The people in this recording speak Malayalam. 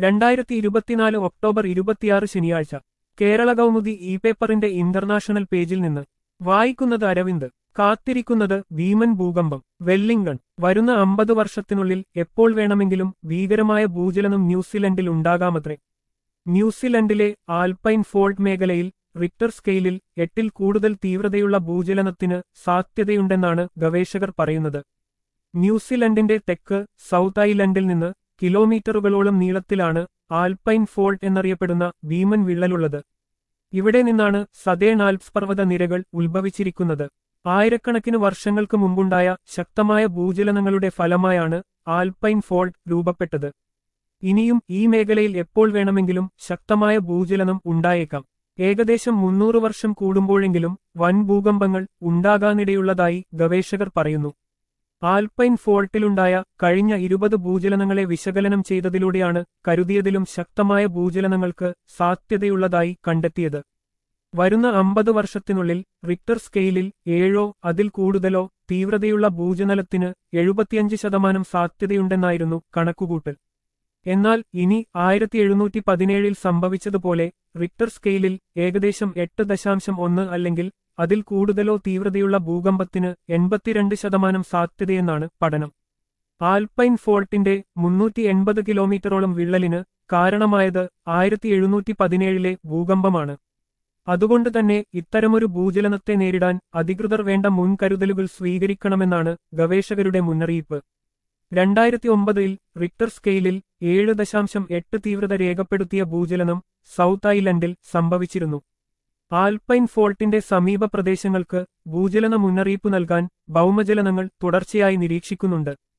രണ്ടായിരത്തി ഇരുപത്തിനാല് ഒക്ടോബർ ഇരുപത്തിയാറ് ശനിയാഴ്ച കേരള കൗമുദി ഇ പേപ്പറിന്റെ ഇന്റർനാഷണൽ പേജിൽ നിന്ന് വായിക്കുന്നത് അരവിന്ദ് കാത്തിരിക്കുന്നത് ഭീമൻ ഭൂകമ്പം വെല്ലിംഗൺ വരുന്ന അമ്പത് വർഷത്തിനുള്ളിൽ എപ്പോൾ വേണമെങ്കിലും ഭീകരമായ ഭൂചലനം ന്യൂസിലൻഡിൽ ഉണ്ടാകാമത്രേ ന്യൂസിലൻഡിലെ ആൽപൈൻ ഫോൾട്ട് മേഖലയിൽ റിക്ടർ സ്കെയിലിൽ എട്ടിൽ കൂടുതൽ തീവ്രതയുള്ള ഭൂചലനത്തിന് സാധ്യതയുണ്ടെന്നാണ് ഗവേഷകർ പറയുന്നത് ന്യൂസിലൻഡിന്റെ തെക്ക് സൗത്ത് ഐലൻഡിൽ നിന്ന് കിലോമീറ്ററുകളോളം നീളത്തിലാണ് ആൽപൈൻ ഫോൾട്ട് എന്നറിയപ്പെടുന്ന ഭീമൻ വിള്ളലുള്ളത് ഇവിടെ നിന്നാണ് സദേൺ ആൽപ്സ് പർവ്വത നിരകൾ ഉത്ഭവിച്ചിരിക്കുന്നത് ആയിരക്കണക്കിന് വർഷങ്ങൾക്ക് മുമ്പുണ്ടായ ശക്തമായ ഭൂചലനങ്ങളുടെ ഫലമായാണ് ആൽപൈൻ ഫോൾട്ട് രൂപപ്പെട്ടത് ഇനിയും ഈ മേഖലയിൽ എപ്പോൾ വേണമെങ്കിലും ശക്തമായ ഭൂചലനം ഉണ്ടായേക്കാം ഏകദേശം മുന്നൂറ് വർഷം കൂടുമ്പോഴെങ്കിലും വൻ ഭൂകമ്പങ്ങൾ ഉണ്ടാകാനിടയുള്ളതായി ഗവേഷകർ പറയുന്നു ആൽപൈൻ ഫോൾട്ടിലുണ്ടായ കഴിഞ്ഞ ഇരുപത് ഭൂചലനങ്ങളെ വിശകലനം ചെയ്തതിലൂടെയാണ് കരുതിയതിലും ശക്തമായ ഭൂചലനങ്ങൾക്ക് സാധ്യതയുള്ളതായി കണ്ടെത്തിയത് വരുന്ന അമ്പത് വർഷത്തിനുള്ളിൽ റിക്ടർ സ്കെയിലിൽ ഏഴോ അതിൽ കൂടുതലോ തീവ്രതയുള്ള ഭൂചലനത്തിന് എഴുപത്തിയഞ്ച് ശതമാനം സാധ്യതയുണ്ടെന്നായിരുന്നു കണക്കുകൂട്ടൽ എന്നാൽ ഇനി ആയിരത്തി എഴുന്നൂറ്റി പതിനേഴിൽ സംഭവിച്ചതുപോലെ റിക്ടർ സ്കെയിലിൽ ഏകദേശം എട്ട് ദശാംശം ഒന്ന് അല്ലെങ്കിൽ അതിൽ കൂടുതലോ തീവ്രതയുള്ള ഭൂകമ്പത്തിന് എൺപത്തിരണ്ട് ശതമാനം സാധ്യതയെന്നാണ് പഠനം ആൽപൈൻ ഫോൾട്ടിന്റെ മുന്നൂറ്റി എൺപത് കിലോമീറ്ററോളം വിള്ളലിന് കാരണമായത് ആയിരത്തി എഴുന്നൂറ്റി പതിനേഴിലെ ഭൂകമ്പമാണ് അതുകൊണ്ട് തന്നെ ഇത്തരമൊരു ഭൂചലനത്തെ നേരിടാൻ അധികൃതർ വേണ്ട മുൻകരുതലുകൾ സ്വീകരിക്കണമെന്നാണ് ഗവേഷകരുടെ മുന്നറിയിപ്പ് രണ്ടായിരത്തി ഒമ്പതിൽ റിക്ടർ സ്കെയിലിൽ ഏഴ് ദശാംശം എട്ട് തീവ്രത രേഖപ്പെടുത്തിയ ഭൂചലനം സൗത്ത് ഐലൻഡിൽ സംഭവിച്ചിരുന്നു ആൽപൈൻ ഫോൾട്ടിന്റെ സമീപ പ്രദേശങ്ങൾക്ക് ഭൂചലന മുന്നറിയിപ്പ് നൽകാൻ ഭൗമജലനങ്ങൾ തുടർച്ചയായി നിരീക്ഷിക്കുന്നുണ്ട്